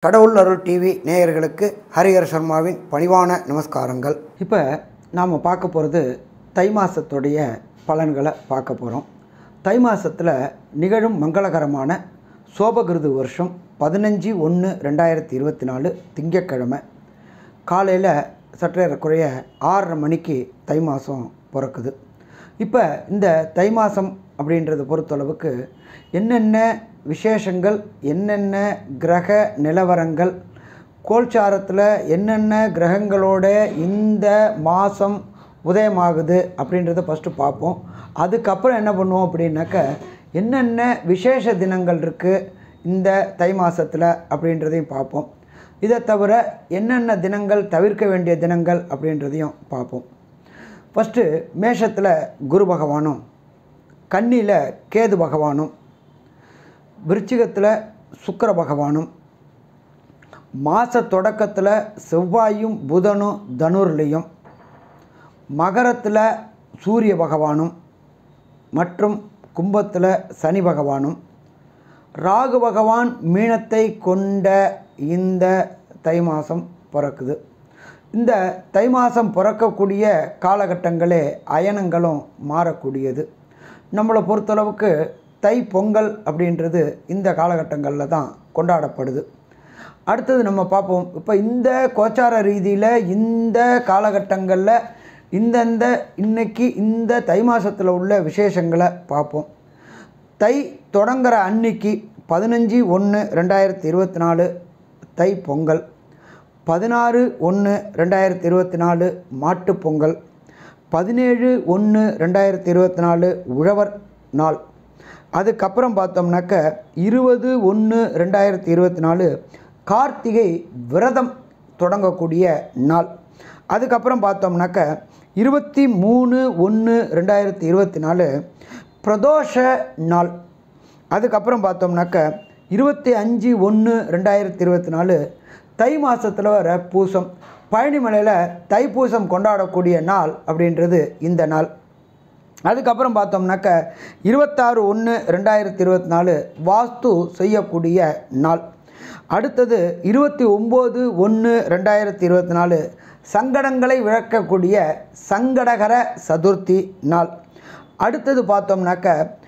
கடவுள் அருள் டிவி நேயர்களுக்கு ஹரிஹர சர்மாவின் பணிவான நமஸ்காரங்கள் இப்போ நாம் பார்க்க போகிறது தை மாதத்துடைய பலன்களை பார்க்க போகிறோம் தை மாதத்தில் நிகழும் மங்களகரமான சோபகிருது வருஷம் பதினஞ்சு ஒன்று ரெண்டாயிரத்தி இருபத்தி நாலு திங்கட்கிழமை காலையில் சற்றேறக்குறைய ஆறரை மணிக்கு தை மாதம் பிறக்குது இப்போ இந்த தை மாதம் அப்படின்றத பொறுத்தளவுக்கு என்னென்ன விசேஷங்கள் என்னென்ன கிரக நிலவரங்கள் கோல்சாரத்தில் என்னென்ன கிரகங்களோட இந்த மாதம் உதயமாகுது அப்படின்றத ஃபஸ்ட்டு பார்ப்போம் அதுக்கப்புறம் என்ன பண்ணுவோம் அப்படின்னாக்க என்னென்ன விசேஷ தினங்கள் இருக்குது இந்த தை மாதத்தில் அப்படின்றதையும் பார்ப்போம் இதை தவிர என்னென்ன தினங்கள் தவிர்க்க வேண்டிய தினங்கள் அப்படின்றதையும் பார்ப்போம் ஃபஸ்ட்டு மேஷத்தில் குரு பகவானும் கன்னியில் கேது பகவானும் விருச்சிகத்தில் சுக்கிர பகவானும் மாத தொடக்கத்தில் செவ்வாயும் புதனும் தனுர்லேயும் மகரத்தில் சூரிய பகவானும் மற்றும் கும்பத்தில் சனி பகவானும் ராகு பகவான் மீனத்தை கொண்ட இந்த தை மாதம் பிறக்குது இந்த தை மாதம் பிறக்கக்கூடிய காலகட்டங்களே அயனங்களும் மாறக்கூடியது நம்மளை பொறுத்தளவுக்கு தை பொங்கல் அப்படின்றது இந்த காலகட்டங்களில் தான் கொண்டாடப்படுது அடுத்தது நம்ம பார்ப்போம் இப்போ இந்த கோச்சார ரீதியில் இந்த காலகட்டங்களில் இந்தந்த இன்னைக்கு இந்த தை மாதத்தில் உள்ள விசேஷங்களை பார்ப்போம் தை தொடங்குற அன்னைக்கு பதினஞ்சு ஒன்று ரெண்டாயிரத்தி இருபத்தி நாலு தை பொங்கல் பதினாறு ஒன்று ரெண்டாயிரத்தி இருபத்தி நாலு மாட்டுப் பொங்கல் பதினேழு ஒன்று ரெண்டாயிரத்தி இருபத்தி நாலு உழவர் நாள் அதுக்கப்புறம் பார்த்தோம்னாக்க இருபது ஒன்று ரெண்டாயிரத்தி இருபத்தி நாலு கார்த்திகை விரதம் தொடங்கக்கூடிய நாள் அதுக்கப்புறம் பார்த்தோம்னாக்க இருபத்தி மூணு ஒன்று ரெண்டாயிரத்தி இருபத்தி நாலு பிரதோஷ நாள் அதுக்கப்புறம் பார்த்தோம்னாக்க இருபத்தி அஞ்சு ஒன்று ரெண்டாயிரத்தி இருபத்தி நாலு தை மாதத்தில் வர பூசம் பழனிமலையில் தைப்பூசம் கொண்டாடக்கூடிய நாள் அப்படின்றது இந்த நாள் அதுக்கப்புறம் பார்த்தோம்னாக்க இருபத்தாறு ஒன்று ரெண்டாயிரத்தி இருபத்தி நாலு வாஸ்து செய்யக்கூடிய நாள் அடுத்தது இருபத்தி ஒம்பது ஒன்று ரெண்டாயிரத்தி இருபத்தி நாலு சங்கடங்களை விளக்கக்கூடிய சங்கடகர சதுர்த்தி நாள் அடுத்தது பார்த்தோம்னாக்க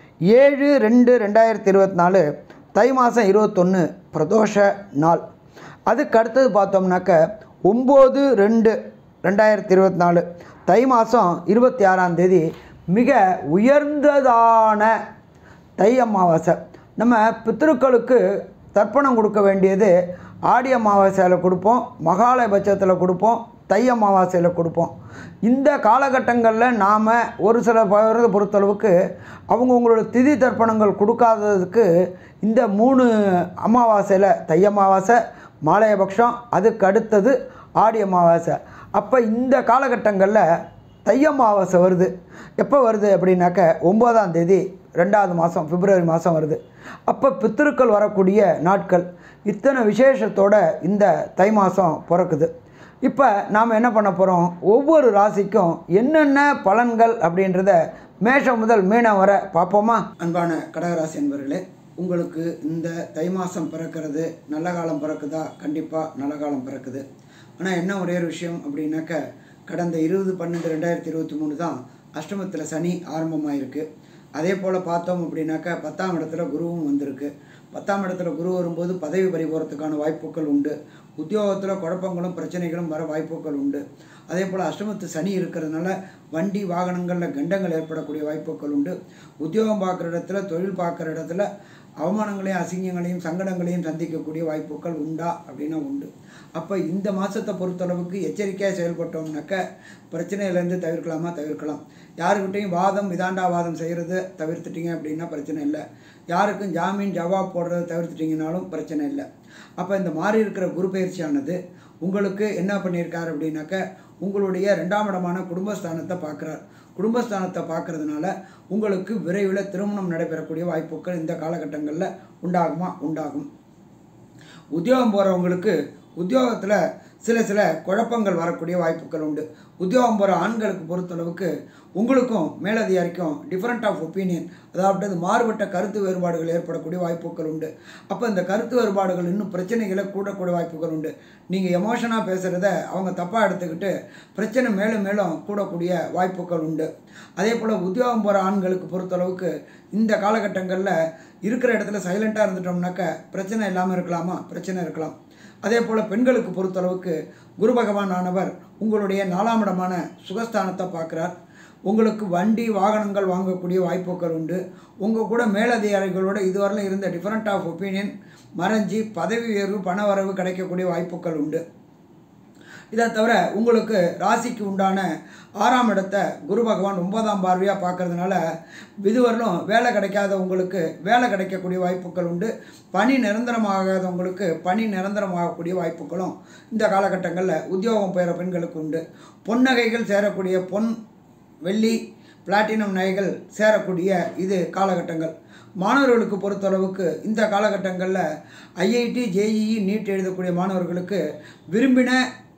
ஏழு ரெண்டு ரெண்டாயிரத்தி இருபத்தி நாலு தை மாதம் இருபத்தொன்று பிரதோஷ நாள் அதுக்கு அடுத்தது பார்த்தோம்னாக்க ஒம்பது ரெண்டு ரெண்டாயிரத்தி இருபத்தி நாலு தை மாதம் இருபத்தி ஆறாம் தேதி மிக உயர்ந்ததான தை அமாவாசை நம்ம பித்ருக்களுக்கு தர்ப்பணம் கொடுக்க வேண்டியது ஆடி அமாவாசையில் கொடுப்போம் மகாலய பட்சத்தில் கொடுப்போம் தை அமாவாசையில் கொடுப்போம் இந்த காலகட்டங்களில் நாம் ஒரு சில பேரை பொறுத்தளவுக்கு அவங்கவுங்களோட திதி தர்ப்பணங்கள் கொடுக்காததுக்கு இந்த மூணு அமாவாசையில் தை அமாவாசை மாலையபக்ஷம் அதுக்கு அடுத்தது ஆடி அமாவாசை அப்போ இந்த காலகட்டங்களில் தை அமாவாசை வருது எப்போ வருது அப்படின்னாக்க ஒம்போதாம் தேதி ரெண்டாவது மாதம் பிப்ரவரி மாதம் வருது அப்போ பித்திருக்கள் வரக்கூடிய நாட்கள் இத்தனை விசேஷத்தோட இந்த தை மாதம் பிறக்குது இப்போ நாம் என்ன பண்ண போகிறோம் ஒவ்வொரு ராசிக்கும் என்னென்ன பலன்கள் அப்படின்றத மேஷம் முதல் மீனம் வர பார்ப்போமா அன்பான கடகராசி என்பவர்களே உங்களுக்கு இந்த தை மாதம் பிறக்கிறது நல்ல காலம் பிறக்குதா கண்டிப்பாக நல்ல காலம் பிறக்குது ஆனால் என்ன ஒரே ஒரு விஷயம் அப்படின்னாக்க கடந்த இருபது பன்னெண்டு ரெண்டாயிரத்தி இருபத்தி மூணு தான் அஷ்டமத்தில் சனி ஆரம்பமாயிருக்கு அதே போல் பார்த்தோம் அப்படின்னாக்கா பத்தாம் இடத்துல குருவும் வந்திருக்கு பத்தாம் இடத்துல குரு வரும்போது பதவி பறி போகிறதுக்கான வாய்ப்புகள் உண்டு உத்தியோகத்தில் குழப்பங்களும் பிரச்சனைகளும் வர வாய்ப்புகள் உண்டு அதே போல் அஷ்டமத்து சனி இருக்கிறதுனால வண்டி வாகனங்களில் கண்டங்கள் ஏற்படக்கூடிய வாய்ப்புகள் உண்டு உத்தியோகம் பார்க்குற இடத்துல தொழில் பார்க்குற இடத்துல அவமானங்களையும் அசிங்கங்களையும் சங்கடங்களையும் சந்திக்கக்கூடிய வாய்ப்புகள் உண்டா அப்படின்னா உண்டு அப்போ இந்த மாதத்தை பொறுத்தளவுக்கு எச்சரிக்கையாக செயல்பட்டோம்னாக்க பிரச்சனையிலேருந்து தவிர்க்கலாமா தவிர்க்கலாம் யாருக்கிட்டையும் வாதம் விதாண்டா வாதம் செய்கிறத தவிர்த்துட்டீங்க அப்படின்னா பிரச்சனை இல்லை யாருக்கும் ஜாமீன் ஜவாப் போடுறத தவிர்த்துட்டிங்கனாலும் பிரச்சனை இல்லை அப்போ இந்த மாறி இருக்கிற குரு பயிற்சியானது உங்களுக்கு என்ன பண்ணியிருக்காரு அப்படின்னாக்க உங்களுடைய ரெண்டாம் இடமான குடும்பஸ்தானத்தை பார்க்குறார் குடும்பஸ்தானத்தை பார்க்கறதுனால உங்களுக்கு விரைவில் திருமணம் நடைபெறக்கூடிய வாய்ப்புகள் இந்த காலகட்டங்களில் உண்டாகுமா உண்டாகும் உத்தியோகம் போகிறவங்களுக்கு உத்தியோகத்தில் சில சில குழப்பங்கள் வரக்கூடிய வாய்ப்புகள் உண்டு உத்தியோகம் போகிற ஆண்களுக்கு பொறுத்தளவுக்கு உங்களுக்கும் மேலதிகாரிக்கும் டிஃப்ரெண்ட் ஆஃப் ஒப்பீனியன் அதாவது மாறுபட்ட கருத்து வேறுபாடுகள் ஏற்படக்கூடிய வாய்ப்புகள் உண்டு அப்போ இந்த கருத்து வேறுபாடுகள் இன்னும் பிரச்சனைகளை கூடக்கூடிய வாய்ப்புகள் உண்டு நீங்கள் எமோஷனாக பேசுகிறத அவங்க தப்பாக எடுத்துக்கிட்டு பிரச்சனை மேலும் மேலும் கூடக்கூடிய வாய்ப்புகள் உண்டு அதே போல் உத்தியோகம் போகிற ஆண்களுக்கு பொறுத்தளவுக்கு இந்த காலகட்டங்களில் இருக்கிற இடத்துல சைலண்ட்டாக இருந்துட்டோம்னாக்க பிரச்சனை இல்லாமல் இருக்கலாமா பிரச்சனை இருக்கலாம் அதே போல் பெண்களுக்கு பொறுத்தளவுக்கு குரு பகவான் ஆனவர் உங்களுடைய நாலாம் இடமான சுகஸ்தானத்தை பார்க்குறார் உங்களுக்கு வண்டி வாகனங்கள் வாங்கக்கூடிய வாய்ப்புகள் உண்டு உங்கள் கூட மேலதிகாரிகளோட இதுவரையிலும் இருந்த டிஃப்ரெண்ட் ஆஃப் ஒப்பீனியன் மறைஞ்சி பதவி உயர்வு பண வரவு கிடைக்கக்கூடிய வாய்ப்புகள் உண்டு இதை தவிர உங்களுக்கு ராசிக்கு உண்டான ஆறாம் இடத்தை குரு பகவான் ஒன்பதாம் பார்வையாக பார்க்கறதுனால இதுவரையிலும் வேலை கிடைக்காத உங்களுக்கு வேலை கிடைக்கக்கூடிய வாய்ப்புகள் உண்டு பணி நிரந்தரமாகாதவங்களுக்கு பணி நிரந்தரமாகக்கூடிய வாய்ப்புகளும் இந்த காலகட்டங்களில் உத்தியோகம் பெறுற பெண்களுக்கு உண்டு பொன்னகைகள் சேரக்கூடிய பொன் வெள்ளி பிளாட்டினம் நகைகள் சேரக்கூடிய இது காலகட்டங்கள் மாணவர்களுக்கு பொறுத்தளவுக்கு இந்த காலகட்டங்களில் ஐஐடி ஜேஇஇ நீட் எழுதக்கூடிய மாணவர்களுக்கு விரும்பின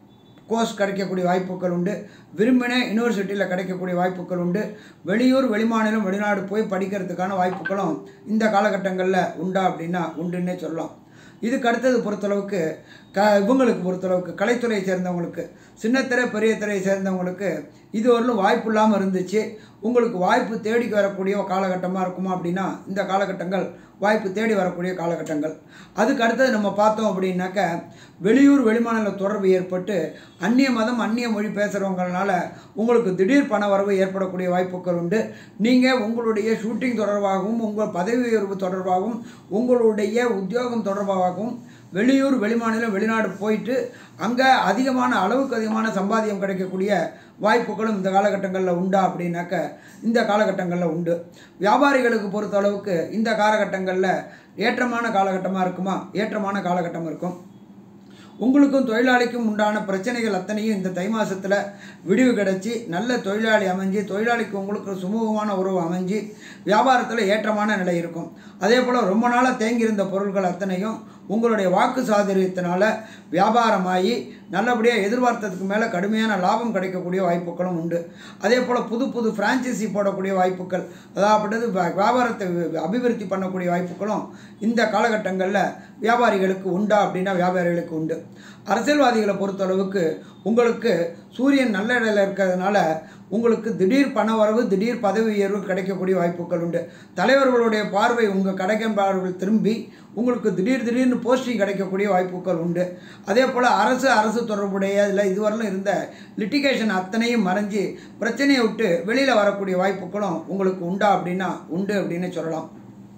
கோர்ஸ் கிடைக்கக்கூடிய வாய்ப்புகள் உண்டு விரும்பின யூனிவர்சிட்டியில் கிடைக்கக்கூடிய வாய்ப்புகள் உண்டு வெளியூர் வெளிமாநிலம் வெளிநாடு போய் படிக்கிறதுக்கான வாய்ப்புகளும் இந்த காலகட்டங்களில் உண்டா அப்படின்னா உண்டுன்னே சொல்லலாம் இதுக்கு அடுத்தது பொறுத்தளவுக்கு க இவங்களுக்கு பொறுத்தளவுக்கு கலைத்துறையை சேர்ந்தவங்களுக்கு சின்னத்திரை பெரிய திரையை சேர்ந்தவங்களுக்கு இது வரலும் வாய்ப்பு இல்லாமல் இருந்துச்சு உங்களுக்கு வாய்ப்பு தேடி வரக்கூடிய காலகட்டமாக இருக்குமா அப்படின்னா இந்த காலகட்டங்கள் வாய்ப்பு தேடி வரக்கூடிய காலகட்டங்கள் அதுக்கு அடுத்தது நம்ம பார்த்தோம் அப்படின்னாக்க வெளியூர் வெளிமாநில தொடர்பு ஏற்பட்டு அந்நிய மதம் அந்நிய மொழி பேசுகிறவங்கனால உங்களுக்கு திடீர் பண வரவு ஏற்படக்கூடிய வாய்ப்புகள் உண்டு நீங்கள் உங்களுடைய ஷூட்டிங் தொடர்பாகவும் உங்கள் பதவி உயர்வு தொடர்பாகவும் உங்களுடைய உத்தியோகம் தொடர்பாகவும் வெளியூர் வெளிமாநிலம் வெளிநாடு போயிட்டு அங்கே அதிகமான அளவுக்கு அதிகமான சம்பாத்தியம் கிடைக்கக்கூடிய வாய்ப்புகளும் இந்த காலகட்டங்களில் உண்டா அப்படின்னாக்க இந்த காலகட்டங்களில் உண்டு வியாபாரிகளுக்கு பொறுத்த அளவுக்கு இந்த காலகட்டங்களில் ஏற்றமான காலகட்டமாக இருக்குமா ஏற்றமான காலகட்டம் இருக்கும் உங்களுக்கும் தொழிலாளிக்கும் உண்டான பிரச்சனைகள் அத்தனையும் இந்த தை மாதத்தில் விடிவு கிடச்சி நல்ல தொழிலாளி அமைஞ்சு தொழிலாளிக்கு உங்களுக்கு சுமூகமான உறவு அமைஞ்சு வியாபாரத்தில் ஏற்றமான நிலை இருக்கும் அதே போல் ரொம்ப நாளாக தேங்கியிருந்த பொருட்கள் அத்தனையும் உங்களுடைய வாக்கு சாதுரியத்தினால வியாபாரமாகி நல்லபடியாக எதிர்பார்த்ததுக்கு மேலே கடுமையான லாபம் கிடைக்கக்கூடிய வாய்ப்புகளும் உண்டு அதே போல் புது புது ஃப்ரான்ச்சைசி போடக்கூடிய வாய்ப்புகள் அதாவது வ- வியாபாரத்தை வி- அபிவிருத்தி பண்ணக்கூடிய வாய்ப்புகளும் இந்த காலகட்டங்களில் வியாபாரிகளுக்கு உண்டா அப்படின்னா வியாபாரிகளுக்கு உண்டு அரசியல்வாதிகளை பொறுத்தளவுக்கு உங்களுக்கு சூரியன் நல்ல இடையில இருக்கிறதுனால உங்களுக்கு திடீர் பண வரவு திடீர் பதவி உயர்வு கிடைக்கக்கூடிய வாய்ப்புகள் உண்டு தலைவர்களுடைய பார்வை உங்கள் கடைக்கன் பார்வை திரும்பி உங்களுக்கு திடீர் திடீர்னு போஸ்டிங் கிடைக்கக்கூடிய வாய்ப்புகள் உண்டு அதே போல் அரசு அரசு தொடர்புடைய இதில் இதுவரையிலும் இருந்த லிட்டிகேஷன் அத்தனையும் மறைஞ்சு பிரச்சனையை விட்டு வெளியில் வரக்கூடிய வாய்ப்புகளும் உங்களுக்கு உண்டா அப்படின்னா உண்டு அப்படின்னு சொல்லலாம்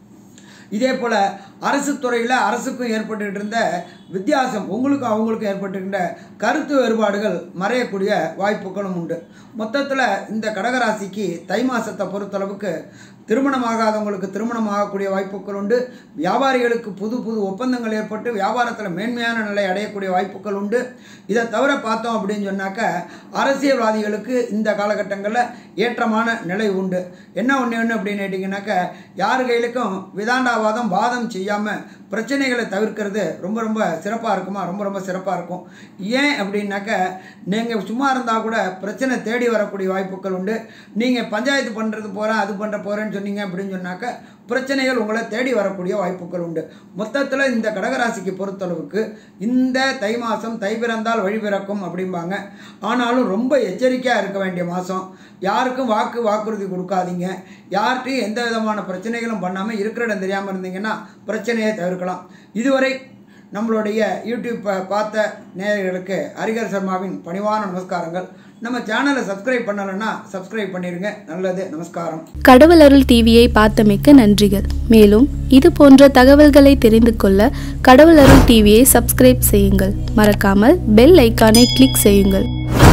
இதே போல் அரசு துறையில் அரசுக்கும் ஏற்பட்டுக்கிட்டு இருந்த வித்தியாசம் உங்களுக்கும் அவங்களுக்கும் ஏற்பட்டுக்கின்ற கருத்து வேறுபாடுகள் மறையக்கூடிய வாய்ப்புகளும் உண்டு மொத்தத்தில் இந்த கடகராசிக்கு தை மாதத்தை பொறுத்தளவுக்கு திருமணமாகாதவங்களுக்கு திருமணம் ஆகக்கூடிய வாய்ப்புகள் உண்டு வியாபாரிகளுக்கு புது புது ஒப்பந்தங்கள் ஏற்பட்டு வியாபாரத்தில் மேன்மையான நிலை அடையக்கூடிய வாய்ப்புகள் உண்டு இதை தவிர பார்த்தோம் அப்படின்னு சொன்னாக்க அரசியல்வாதிகளுக்கு இந்த காலகட்டங்களில் ஏற்றமான நிலை உண்டு என்ன ஒன்று ஒன்று அப்படின்னு கேட்டிங்கனாக்க யார் கையிலுக்கும் விதாண்டாவாதம் வாதம் செய்யாமல் பிரச்சனைகளை தவிர்க்கிறது ரொம்ப ரொம்ப சிறப்பாக இருக்குமா ரொம்ப ரொம்ப சிறப்பாக இருக்கும் ஏன் அப்படின்னாக்க நீங்கள் சும்மா இருந்தால் கூட பிரச்சனை தேடி வரக்கூடிய வாய்ப்புகள் உண்டு நீங்கள் பஞ்சாயத்து பண்ணுறது போகிறேன் அது பண்ணுற போகிறேன்னு சொன்னீங்க அப்படின்னு சொன்னாக்க பிரச்சனைகள் உங்களை தேடி வரக்கூடிய வாய்ப்புகள் உண்டு மொத்தத்தில் இந்த கடகராசிக்கு பொறுத்தளவுக்கு இந்த தை மாதம் தை பிறந்தால் வழி பிறக்கும் அப்படிம்பாங்க ஆனாலும் ரொம்ப எச்சரிக்கையாக இருக்க வேண்டிய மாதம் யாருக்கும் வாக்கு வாக்குறுதி கொடுக்காதீங்க யார்கிட்டையும் எந்த விதமான பிரச்சனைகளும் பண்ணாமல் இருக்கிற இடம் தெரியாமல் இருந்தீங்கன்னா பிரச்சனையை தவிர்க்கலாம் இதுவரை நம்மளுடைய யூடியூப் பா- பார்த்த நேயர்களுக்கு ஹரிகர் சர்மாவின் பணிவான நமஸ்காரங்கள் நம்ம சேனலை சப்ஸ்கிரைப் பண்ணலைன்னா சப்ஸ்கிரைப் பண்ணிடுங்க நல்லது நமஸ்காரம் கடவுள் அருள் டிவியை பார்த்தமைக்க நன்றிகள் மேலும் இது போன்ற தகவல்களை தெரிந்து கொள்ள கடவுள் அருள் டிவியை சப்ஸ்கிரைப் செய்யுங்கள் மறக்காமல் பெல் ஐக்கானை கிளிக் செய்யுங்கள்